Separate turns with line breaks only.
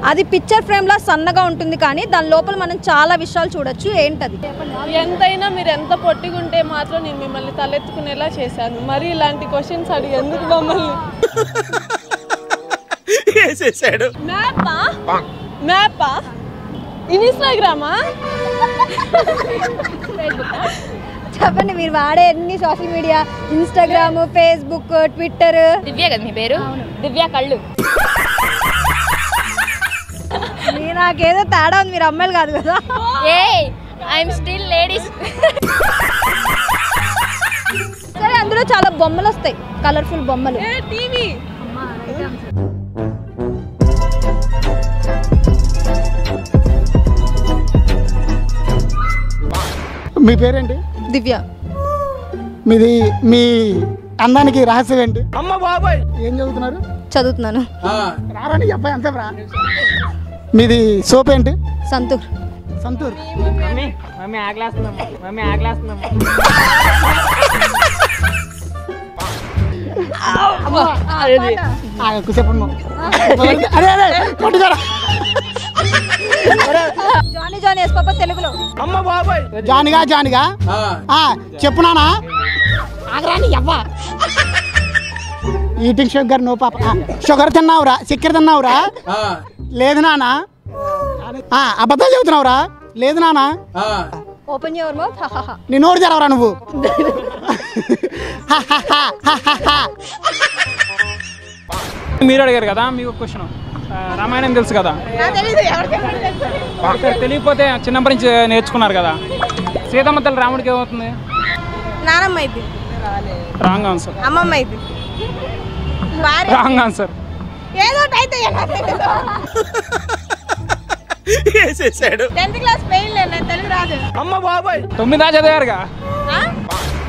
అది picture frame లా సన్నగా ఉంటుంది కానీ దాని లోపల మనం చాలా విషయాలు చూడొచ్చు ఏంటది
ఎంతైనా మీరు ఎంత పొట్టిగుంటే మాత్రం నేను మిమ్మల్ని తలెత్తుకునేలా చేశాను మరి ఇలాంటి క్వశ్చన్స్ అడిగి ఎందుకు మమ్మల్ని
వేసేసాడు
మ్యాపా మ్యాపా ఇన్స్టాగ్రామా
చెప్పండి మీరు వాడే అన్ని social media Instagram Facebook Twitter
Divya కదా మీ పేరు దివ్య కళ్ళు
నాకేదో తేడా ఉంది మీరు అమ్మాయిలు కాదు కదా
ఏ ఐఎమ్ స్టిల్ లేడీస్
సరే అందులో చాలా బొమ్మలు వస్తాయి కలర్ఫుల్ బొమ్మలు
ఏ టీవీ
మీ పేరేంటి
దివ్య
మీది మీ అందానికి రహస్యం ఏంటి
అమ్మ బాబాయ్
ఏం చదువుతున్నారు
చదువుతున్నాను
రారండి ఈ అబ్బాయి అంతే రా మీది సోప్ ఏంటి
సంతూర్
సంతూర్
మమ్మీ మమ్మీ ఆకలేస్తున్నాం మమ్మీ ఆకలేస్తున్నాం
చెప్పండి అరే అరే కొట్టుకోరా
జానీ జానీ వేసుకోపో తెలుగులో
అమ్మ బాబాయ్
జానిగా జానిగా ఆ, చెప్పు నానా ఆగరాని ఎవ్వ ఈటింగ్ షుగర్ నో పాప ఆ, షుగర్ తిన్నావురా చక్కెర తిన్నావురా లేదు నానా ఆ, అబద్ధాలు చెబుతున్నావురా లేదు నానా
ఓపెన్ యువర్ మౌత్
నీ నోరు తెరవరా నువ్వు
మీరు అడిగారు కదా మీకు క్వశ్చన్ రామాయణం తెలుసు కదా సరే తెలియకపోతే చిన్నప్పటి నుంచి నేర్చుకున్నారు కదా సీతమ్మ తల్లి రాముడికి ఏమవుతుంది
నానమ్మ ఇది
రాంగ్ ఆన్సర్
అమ్మమ్మ ఇది
రాంగ్ ఆన్సర్
ఏదో ఒకటి అయితే
వేసేసాడు
టెన్త్ క్లాస్ ఫెయిల్ నేను తెలుగు రాదు
అమ్మ బాబాయ్
తొమ్మిదా చదివారుగా
ఆ?